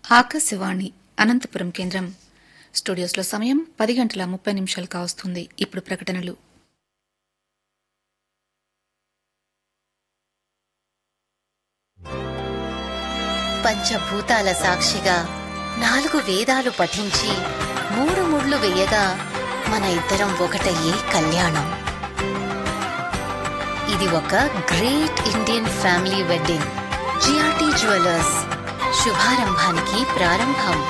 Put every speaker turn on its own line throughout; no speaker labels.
ఆకాశవాణి అనంతపురం కేంద్రం స్టూడియోస్లో సమయం పది గంటల ముప్పై నిమిషాలు కావస్తుంది ఇప్పుడు ప్రకటనలు
పంచభూతాల సాక్షిగా నాలుగు వేదాలు పఠించి మూడు ముళ్ళు వేయగా మన ఇద్దరం ఒకటయ్యే కళ్యాణం ఇది ఒక great Indian family wedding GRT jewellers శుభారంభానికి ప్రారంభం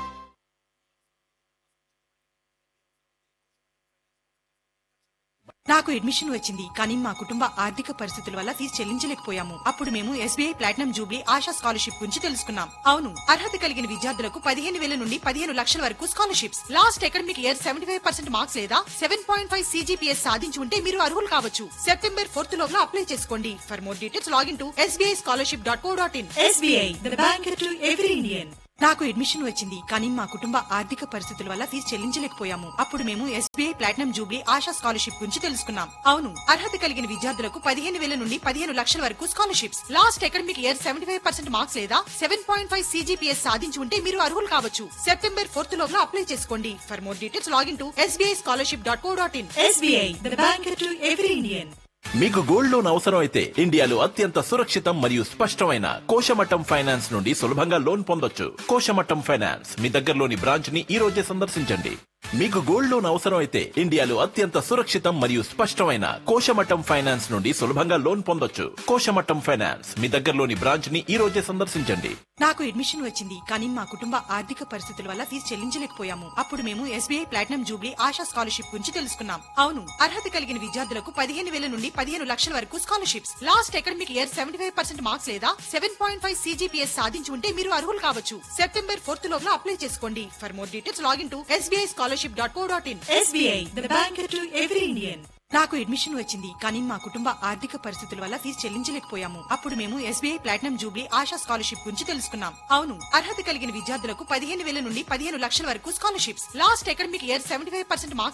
నాకు అడ్మిషన్ వచ్చింది కానీ మా కుటుంబ ఆర్థిక పరిస్థితుల వల్ల ఫీజు చెల్లించలేకపోయాము అప్పుడు మేము SBI platinum jubilee Asha scholarship గురించి తెలుసుకున్నాం అవును అర్హత కలిగిన విద్యార్థులకు పదిహేను వేల నుండి పదిహేను లక్షల వరకు scholarships last academic year seventy five percent marks లేదా సెవెన్ పాయింట్ ఫైవ్ సీజీపీఎస్ సాధించి ఉంటే మీరు అర్హులు కావచ్చు సెప్టెంబర్ ఫోర్త్ లోగా అప్లై చేసుకోండి for more details login to SBI scholarship dot co dot in SBI the bank to every Indian నాకు admission వచ్చింది కానీ మా కుటుంబ ఆర్థిక పరిస్థితుల వల్ల ఫీజు చెల్లించలేకపోయాము అప్పుడు మేము SBI platinum jubilee Asha scholarship గురించి తెలుసుకున్నాం అవును అర్హత కలిగిన విద్యార్థులకు పదిహేను వేల నుండి పదిహేను లక్షల వరకు scholarships last academic year seventy five percent marks లేదా సెవెన్ పాయింట్ ఫైవ్ సీజీపీఎస్ సాధించి ఉంటే మీరు అర్హులు కావచ్చు సెప్టెంబర్ ఫోర్త్ లోగా అప్లై చేసుకోండి for more details login to SBI scholarship dot co dot in SBI the bank to every Indian
మీకు gold loan అవసరం అయితే ఇండియాలో అత్యంత సురక్షితం మరియు స్పష్టమైన కోశమట్టం ఫైనాన్స్ నుండి సులభంగా లోన్ పొందొచ్చు కోశమట్టం ఫైనాన్స్ మీ దగ్గరలోని బ్రాంచ్ ని ఈ రోజే సందర్శించండి మీకు గోల్డ్ లోన్ అవసరం అయితే ఇండియాలో అత్యంత సురక్షితం మరియు స్పష్టమైన కోశమట్టం ఫైనాన్స్ నుండి సులభంగా లోన్ పొందొచ్చు కోశమట్టం ఫైనాన్స్ మీ దగ్గరలోని బ్రాంచ్ ని ఈ రోజే సందర్శించండి
నాకు అడ్మిషన్ వచ్చింది కానీ మా కుటుంబ ఆర్థిక పరిస్థితుల వల్ల ఫీజు చెల్లించలేకపోయాము అప్పుడు మేము SBI platinum jubilee Asha scholarship గురించి తెలుసుకున్నాం అవును అర్హత కలిగిన విద్యార్థులకు పదిహేను వేల నుండి పదిహేను లక్షల వరకు scholarships last academic year seventy five percent marks లేదా సెవెన్ పాయింట్ ఫైవ్ సీజీపీఎస్ సాధించి ఉంటే మీరు అర్హులు కావచ్చు సెప్టెంబర్ ఫోర్త్ లోగా అప్లై చేసుకోండి for more details login to SBI scholarship dot co dot in SBI the bank to every Indian నాకు admission వచ్చింది కానీ మా కుటుంబ ఆర్థిక పరిస్థితుల వల్ల ఫీజు చెల్లించలేకపోయాము అప్పుడు మేము SBI platinum jubilee Asha scholarship గురించి తెలుసుకున్నాం అవును అర్హత కలిగిన విద్యార్థులకు పదిహేను వేల నుండి పదిహేను లక్షల వరకు scholarships last academic year seventy five percent marks